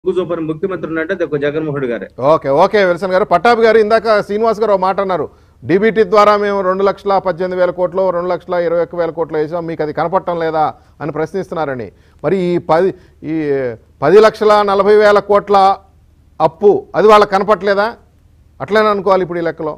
చూపని ముఖ్యమంత్రి ఉన్నట్టు అది ఒక జగన్మోహన్ రెడ్డి గారే ఓకే ఓకే విల్సన్ గారు పట్టాభి గారు ఇందాక శ్రీనివాస్ గారు ఒక మాట అన్నారు డీబీటీ ద్వారా మేము రెండు లక్షల పద్దెనిమిది వేల కోట్లు రెండు లక్షల ఇరవై ఒక్క వేల కోట్లు వేసాం మీకు అది కనపడటం లేదా అని ప్రశ్నిస్తున్నారని మరి ఈ పది ఈ పది లక్షల నలభై వేల కోట్ల అప్పు అది వాళ్ళకి కనపట్లేదా అట్లనే అనుకోవాలి ఇప్పుడు ఈ లెక్కలో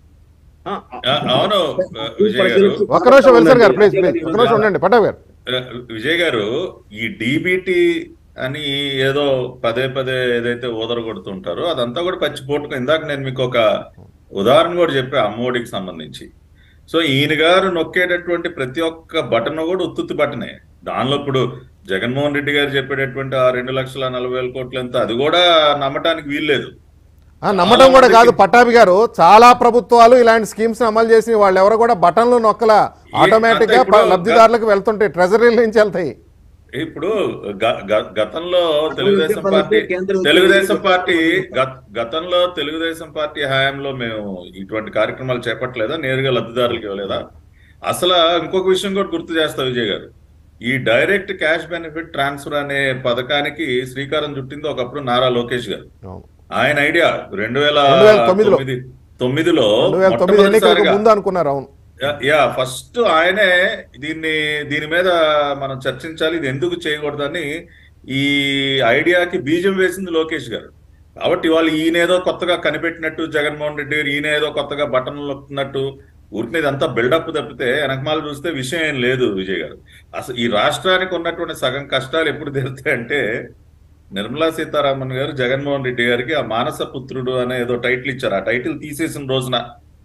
ఆ, ఆ, అవును ఆ, విజయ్ గారు ఒక్క నిమిషం విల్సన్ గారు ప్లీజ్ ప్లీజ్ ఒక్క నిమిషం ఉండండి పట్టాభి గారు ఆ, విజయ్ గారు ఈ డీబీటీ అని ఏదో పదే పదే ఏదైతే ఊదర కొడుతుంటారో అదంతా కూడా పచ్చి పోటుకు ఇందాక నేను మీకు ఒక ఉదాహరణ కూడా చెప్పా అమ్మఒడికి సంబంధించి సో ఈయన గారు నొక్కేటటువంటి ప్రతి ఒక్క బటన్ కూడా ఉత్తుత్తి బటనే దానిలో ఇప్పుడు జగన్మోహన్ రెడ్డి గారు చెప్పేటటువంటి ఆ రెండు లక్షల నలభై వేల కోట్లు ఎంత అది కూడా నమ్మటానికి వీల్లేదు ఆ, నమ్మటం కూడా కాదు పట్టాభి గారు చాలా ప్రభుత్వాలు ఇలాంటి స్కీమ్స్ అమలు చేసి వాళ్ళు ఎవరు కూడా బటన్లు నొక్కల ఆటోమేటిక్ గా అంతే ఇప్పుడు లబ్ధిదారులకు వెళ్తుంటాయి ట్రెజరీల నుంచి వెళ్తాయి ఇప్పుడు గ- గ- గతంలో తెలుగుదేశం ఉద్యోగ పార్టీ కేంద్ర ఉద్యోగ తెలుగుదేశం పార్టీ గత- గతంలో తెలుగుదేశం పార్టీ హయాంలో మేము ఇటువంటి కార్యక్రమాలు చేపట్టలేదా నేరుగా లబ్ధిదారులకు ఇవ్వలేదా అసలు ఇంకొక విషయం కూడా గుర్తు చేస్తా విజయ్ గారు ఈ డైరెక్ట్ క్యాష్ బెనిఫిట్ ట్రాన్స్ఫర్ అనే పథకానికి శ్రీకారం చుట్టింది ఒకప్పుడు నారా లోకేష్ గారు అవును. ఆయన ఐడియా రెండు వేల 2009 లో. తొమ్మిది తొమ్మిదిలో రెండు వేల తొమ్మిది ఎన్నికలకు మొట్టమొదటిసారిగా ముందు అనుకున్నారు అవును యా- యా ఫస్ట్ ఆయనే దీన్ని దీని మీద మనం చర్చించాలి ఇది ఎందుకు చేయకూడదని ఈ ఐడియాకి బీజం వేసింది లోకేష్ గారు కాబట్టి వాళ్ళు ఈయనేదో కొత్తగా కనిపెట్టినట్టు జగన్మోహన్ రెడ్డి గారు ఈయన ఏదో కొత్తగా బటన్లు నొక్కున్నట్టు ఊరికి ఇదంతా బిల్డప్ తప్పితే వెనకమాల చూస్తే విషయం ఏం లేదు విజయ్ గారు అసలు ఈ రాష్ట్రానికి ఉన్నటువంటి సగం కష్టాలు ఎప్పుడు తీరుతాయంటే నిర్మలా సీతారామన్ గారు జగన్మోహన్ రెడ్డి గారికి ఆ మానస పుత్రుడు అనే ఏదో టైటిల్ ఇచ్చారు ఆ టైటిల్ తీసేసిన రోజున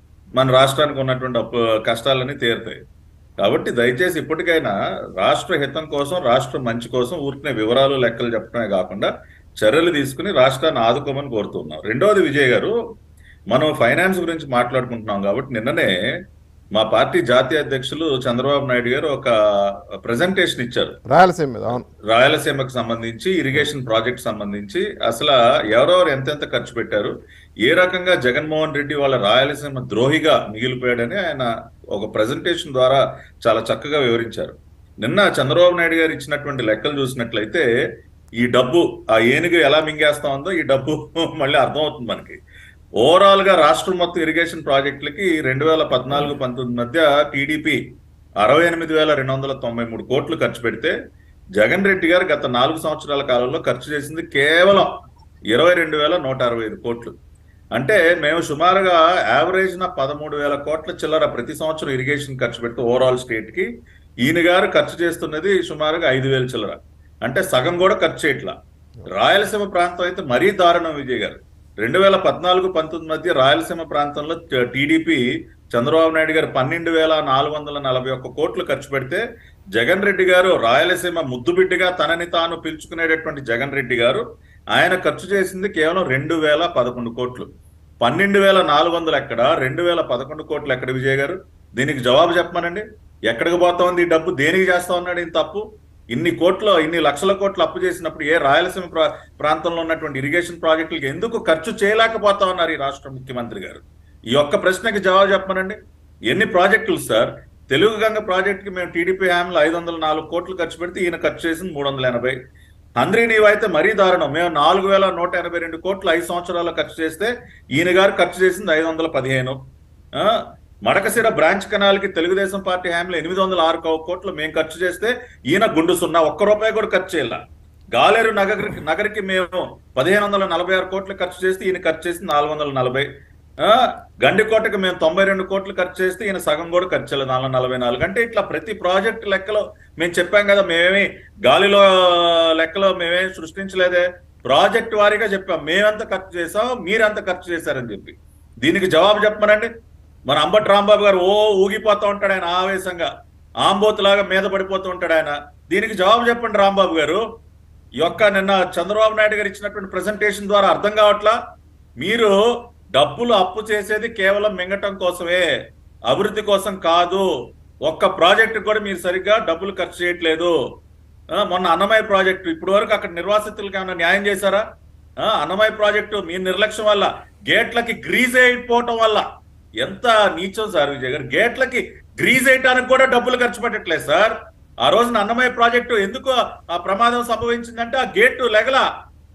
మన రాష్ట్రానికి ఉన్నటువంటి అప్పు కష్టాలన్నీ తీరుతాయి కాబట్టి దయచేసి ఇప్పటికైనా రాష్ట్ర హితం కోసం రాష్ట్ర మంచి కోసం ఊరికనే వివరాలు లెక్కలు చెప్పడమే కాకుండా చర్యలు తీసుకుని రాష్ట్రాన్ని ఆదుకోమని కోరుతున్నాం రెండవది విజయ్ గారు మనం ఫైనాన్స్ గురించి మాట్లాడుకుంటున్నాం కాబట్టి నిన్ననే మా పార్టీ జాతీయ అధ్యక్షులు చంద్రబాబు నాయుడు గారు ఒక ప్రజెంటేషన్ ఇచ్చారు రాయలసీమ మీద అవును రాయలసీమకు సంబంధించి ఇరిగేషన్ ప్రాజెక్ట్ సంబంధించి అసలు ఎవరెవరు ఎంతెంత ఖర్చు పెట్టారు ఏ రకంగా జగన్మోహన్ రెడ్డి వాళ్ళ రాయలసీమ ద్రోహిగా మిగిలిపోయాడని ఆయన ఒక ప్రజెంటేషన్ ద్వారా చాలా చక్కగా వివరించారు నిన్న చంద్రబాబు నాయుడు గారు ఇచ్చినటువంటి లెక్కలు చూసినట్లయితే ఈ డబ్బు ఆ ఏనుగు ఎలా మింగేస్తా ఉందో ఈ డబ్బు మళ్ళీ అర్థమవుతుంది మనకి ఓవరాల్ గా రాష్ట్రం మొత్తం ఇరిగేషన్ ప్రాజెక్టులకి రెండు వేల పద్నాలుగు పంతొమ్మిది మధ్య టీడీపీ అరవై ఎనిమిది వేల రెండు వందల తొంభై మూడు కోట్లు ఖర్చు పెడితే జగన్ రెడ్డి గారు గత నాలుగు సంవత్సరాల కాలంలో ఖర్చు చేసింది కేవలం ఇరవై రెండు వేల నూట అరవై ఐదు కోట్లు అంటే మేము సుమారుగా యావరేజ్ నా పదమూడు వేల కోట్ల చిల్లర ప్రతి సంవత్సరం ఇరిగేషన్ ఖర్చు పెడితే ఓవరాల్ స్టేట్ కి ఈయన గారు ఖర్చు చేస్తున్నది సుమారుగా ఐదు వేల చిల్లర అంటే సగం కూడా ఖర్చు చేయట్లా రాయలసీమ ప్రాంతం అయితే మరీ దారుణం విజయ్ గారు రెండు వేల పద్నాలుగు పంతొమ్మిది మధ్య రాయలసీమ ప్రాంతంలో టీడీపీ చంద్రబాబు నాయుడు గారు పన్నెండు వేల నాలుగు వందల నలభై ఒక్క కోట్లు ఖర్చు పెడితే జగన్ రెడ్డి గారు రాయలసీమ ముద్దుబిడ్డగా తనని తాను పిలుచుకునేటటువంటి జగన్ రెడ్డి గారు ఆయన ఖర్చు చేసింది కేవలం రెండు వేల పదకొండు కోట్లు పన్నెండు వేల నాలుగు వందలు ఎక్కడ రెండు వేల పదకొండు కోట్లు ఎక్కడ విజయ్ గారు దీనికి జవాబు చెప్పమనండి ఎక్కడికి పోతా ఉంది ఈ డబ్బు దేనికి చేస్తా ఉన్నాడు ఇంత తప్పు ఇన్ని కోట్ల ఇన్ని లక్షల కోట్లు అప్పు చేసినప్పుడు ఏ రాయలసీమ ప్రా- ప్రాంతంలో ఉన్నటువంటి ఇరిగేషన్ ప్రాజెక్టులకు ఎందుకు ఖర్చు చేయలేకపోతా ఉన్నారు ఈ రాష్ట్ర ముఖ్యమంత్రి గారు ఈ ఒక్క ప్రశ్నకి జవాబు చెప్పమనండి ఎన్ని ప్రాజెక్టులు సార్ తెలుగు గంగ ప్రాజెక్టుకి మేము టీడీపీ హ్యామ్లో ఐదు వందల నాలుగు కోట్లు ఖర్చు పెడితే ఈయన ఖర్చు చేసింది మూడు వందల ఎనభై హంద్రీ నీవు అయితే మరీ దారుణం మేము నాలుగు వేల నూట ఎనభై రెండు కోట్లు ఐదు సంవత్సరాల్లో ఖర్చు చేస్తే ఈయన గారు ఖర్చు చేసింది ఐదు వందల పదిహేను ఆ, మడకశిర బ్రాంచ్ కెనాల్ కి తెలుగుదేశం పార్టీ హ్యామ్లో ఎనిమిది వందల ఆరు కో- కోట్లు మేము ఖర్చు చేస్తే ఈయన గుండు సున్నా ఒక్క రూపాయి కూడా ఖర్చు చేయాల గాలేరు నగరికి నగరికి మేము పదిహేను వందల నలభై ఆరు కోట్లు ఖర్చు చేస్తే ఈయన ఖర్చు చేసింది నాలుగు వందల నలభై ఆ, గండికోటకి మేము తొంభై రెండు కోట్లు ఖర్చు చేస్తే ఈయన సగం కూడా ఖర్చు చేయలేదు నాలుగు నలభై నాలుగు అంటే ఇట్లా ప్రతి ప్రాజెక్ట్ లెక్కలో మేము చెప్పాం కదా మేమేమి గాలిలో లెక్కలో మేమేం సృష్టించలేదే ప్రాజెక్ట్ వారీగా చెప్పాం మేమెంత ఖర్చు చేసాం మీరెంత ఖర్చు చేశారని చెప్పి దీనికి జవాబు చెప్పమనండి మన అంబటి రాంబాబు గారు ఓ ఊగిపోతూ ఉంటాడు ఆయన ఆవేశంగా ఆంబోతులాగా మీద పడిపోతూ ఉంటాడు ఆయన దీనికి జవాబు చెప్పండి రాంబాబు గారు ఈ యొక్క నిన్న చంద్రబాబు నాయుడు గారు ఇచ్చినటువంటి ప్రెజెంటేషన్ ద్వారా అర్థం కావట్లా మీరు డబ్బులు అప్పు చేసేది కేవలం మింగటం కోసమే అభివృద్ధి కోసం కాదు ఒక్క ప్రాజెక్టు కూడా మీరు సరిగ్గా డబ్బులు ఖర్చు చేయట్లేదు ఆ, మొన్న అన్నమయ్య ప్రాజెక్టు ఇప్పటి వరకు అక్కడ నిర్వాసితులకు ఏమైనా న్యాయం చేశారా ఆ, అన్నమయ్య ప్రాజెక్టు మీ నిర్లక్ష్యం వల్ల గేట్లకి గ్రీజ్ అయిపోవటం వల్ల ఎంత నీచం సార్ విజయ్ గారు గేట్లకి గ్రీజ్ వేయటానికి కూడా డబ్బులు ఖర్చు పెట్టట్లేదు సార్ ఆ రోజున అన్నమయ్య ప్రాజెక్టు ఎందుకు ఆ ప్రమాదం సంభవించిందంటే ఆ గేటు లెగల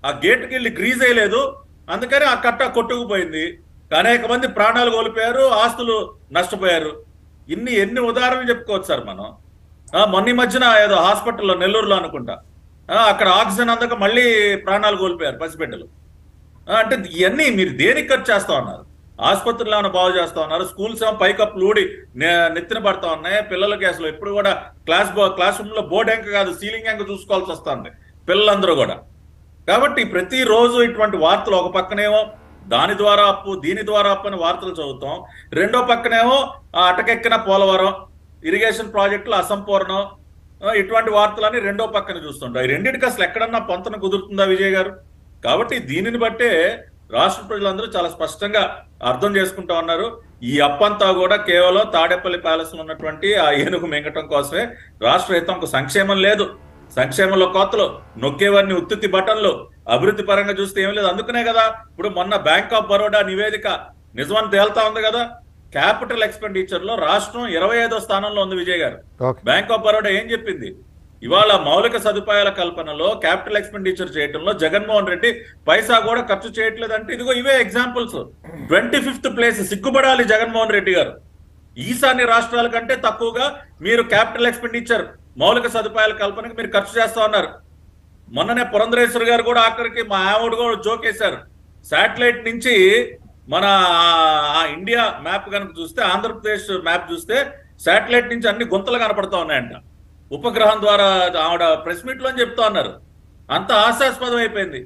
ఆ గేట్కి వెళ్ళి గ్రీజ్ వేయలేదు అందుకని ఆ కట్ట కొట్టుకుపోయింది అనేక మంది ప్రాణాలు కోల్పోయారు ఆస్తులు నష్టపోయారు ఇన్ని ఎన్ని ఉదాహరణలు చెప్పుకోవచ్చు సార్ మనం ఆ, మొన్న ఈ మధ్యన ఏదో హాస్పిటల్లో నెల్లూరులో అనుకుంటా ఆ, అక్కడ ఆక్సిజన్ అందక మళ్ళీ ప్రాణాలు కోల్పోయారు పసిబిడ్డలు ఆ, అంటే ఇవన్నీ మీరు దేనికి ఖర్చు చేస్తా ఉన్నారు ఆసుపత్రులు ఏమైనా బాగు చేస్తా ఉన్నారు స్కూల్స్ ఏమో పైకప్పులు ఊడి నె- నెత్తిన పడతా ఉన్నాయి పిల్లలకి అసలు ఎప్పుడు కూడా క్లాస్ బో క్లాస్ రూమ్ లో బోర్డ్ ఎంక కాదు సీలింగ్ ఎంక చూసుకోవాల్సి వస్తుంది పిల్లలందరూ కూడా కాబట్టి ప్రతిరోజు ఇటువంటి వార్తలు ఒక పక్కనేమో దాని ద్వారా అప్పు దీని ద్వారా అప్పు అని వార్తలు చదువుతాం రెండో పక్కనేమో ఆ అటకెక్కిన పోలవరం ఇరిగేషన్ ప్రాజెక్టులు అసంపూర్ణం ఆ, ఇటువంటి వార్తలని రెండో పక్కన చూస్తుంటాం ఈ రెండింటికి అసలు ఎక్కడన్నా పొంతన కుదురుతుందా విజయ్ గారు కాబట్టి దీనిని బట్టే రాష్ట్ర ప్రజలందరూ చాలా స్పష్టంగా అర్థం చేసుకుంటా ఉన్నారు ఈ అప్పంతా కూడా కేవలం తాడేపల్లి ప్యాలెస్ లో ఉన్నటువంటి ఆ ఏనుగు మింగటం కోసమే రాష్ట్ర హితంకు సంక్షేమం లేదు సంక్షేమంలో కోతలు నొక్కేవారిని ఉత్తుత్తి బటన్లు అభివృద్ధి పరంగా చూస్తే ఏం లేదు అందుకనే కదా ఇప్పుడు మొన్న బ్యాంక్ ఆఫ్ బరోడా నివేదిక నిజమని తేల్తా ఉంది కదా క్యాపిటల్ ఎక్స్పెండిచర్ లో రాష్ట్రం ఇరవై ఐదో స్థానంలో ఉంది విజయ్ గారు ఓకే బ్యాంక్ ఆఫ్ బరోడా ఏం చెప్పింది ఇవాళ మౌలిక సదుపాయాల కల్పనలో క్యాపిటల్ ఎక్స్పెండిచర్ చేయడంలో జగన్మోహన్ రెడ్డి పైసా కూడా ఖర్చు చేయట్లేదంటే ఇదిగో ఇవే ఎగ్జాంపుల్స్ ట్వంటీ ఫిఫ్త్ ప్లేస్ సిగ్గుపడాలి జగన్మోహన్ రెడ్డి గారు ఈశాన్య రాష్ట్రాల కంటే తక్కువగా మీరు క్యాపిటల్ ఎక్స్పెండిచర్ మౌలిక సదుపాయాల కల్పనకి మీరు ఖర్చు చేస్తా ఉన్నారు మొన్ననే పురంధరేశ్వర్ గారు కూడా ఆఖరికి మా ఆవిడ కూడా జోకేశారు శాటిలైట్ నుంచి మన ఆ- ఆ ఇండియా మ్యాప్ కనుక చూస్తే ఆంధ్రప్రదేశ్ మ్యాప్ చూస్తే శాటిలైట్ నుంచి అన్ని గుంతలు కనపడతా ఉన్నాయంట ఉపగ్రహం ద్వారా ఆవిడ ప్రెస్ మీట్ లో చెప్తా ఉన్నారు అంత హాస్యాస్పదం అయిపోయింది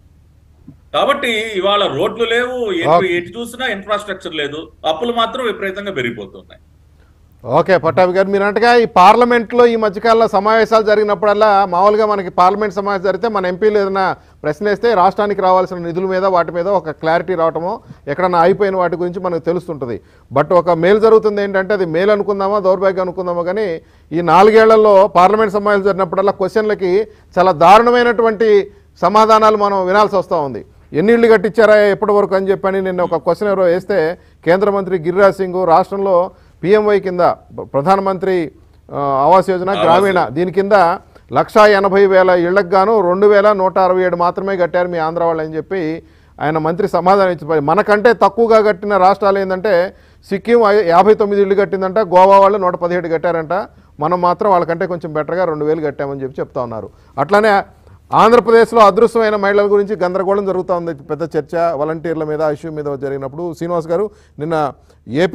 కాబట్టి ఇవాళ రోడ్లు లేవు ఎటు Okay. ఎటు చూసినా ఇన్ఫ్రాస్ట్రక్చర్ లేదు అప్పులు మాత్రం విపరీతంగా పెరిగిపోతున్నాయి ఓకే పట్టాభి గారు మీరు అంటగా ఈ పార్లమెంట్లో ఈ మధ్యకాలంలో సమావేశాలు జరిగినప్పుడల్లా మామూలుగా మనకి పార్లమెంట్ సమావేశం జరిగితే మన ఎంపీలు ఏదైనా ప్రశ్న వేస్తే రాష్ట్రానికి రావాల్సిన నిధుల మీద వాటి మీద ఒక క్లారిటీ రావటమో ఎక్కడన్నా అయిపోయిన వాటి గురించి మనకు తెలుస్తుంటుంది బట్ ఒక మేలు జరుగుతుంది ఏంటంటే అది మేలు అనుకుందామా దౌర్భాగ్యం అనుకుందామా కానీ ఈ నాలుగేళ్లలో పార్లమెంట్ సమావేశం జరిగినప్పుడల్లా క్వశ్చన్లకి చాలా దారుణమైనటువంటి సమాధానాలు మనం వినాల్సి వస్తూ ఉంది ఎన్ని ఇళ్ళు కట్టించారా ఎప్పటి వరకు అని చెప్పని నిన్న ఒక క్వశ్చన్ ఎవరో వేస్తే కేంద్ర మంత్రి గిరిరాజ్ సింగ్ రాష్ట్రంలో పిఎంవై కింద ప్ర- ప్రధానమంత్రి ఆ, ఆవాస్ యోజన ఆవాస్ గ్రామీణ దీని కింద లక్షా ఎనభై వేల ఇళ్లకు గాను రెండు వేల నూట అరవై ఏడు మాత్రమే కట్టారు మీ ఆంధ్ర వాళ్ళు అని చెప్పి ఆయన మంత్రి సమాధానం ఇచ్చి మనకంటే తక్కువగా కట్టిన రాష్ట్రాలు ఏంటంటే సిక్కిం ఐ- యాభై తొమ్మిది ఇళ్ళు కట్టిందంట గోవా వాళ్ళు నూట పదిహేడు కట్టారంట మనం మాత్రం వాళ్ళకంటే కొంచెం బెటర్గా రెండు వేలు కట్టామని చెప్పి చెప్తా ఉన్నారు అట్లానే ఆంధ్రప్రదేశ్లో అదృశ్యమైన మహిళల గురించి గందరగోళం జరుగుతూ ఉంది పెద్ద చర్చ వాలంటీర్ల మీద ఇష్యూ మీద జరిగినప్పుడు శ్రీనివాస్ గారు నిన్న ఏపీ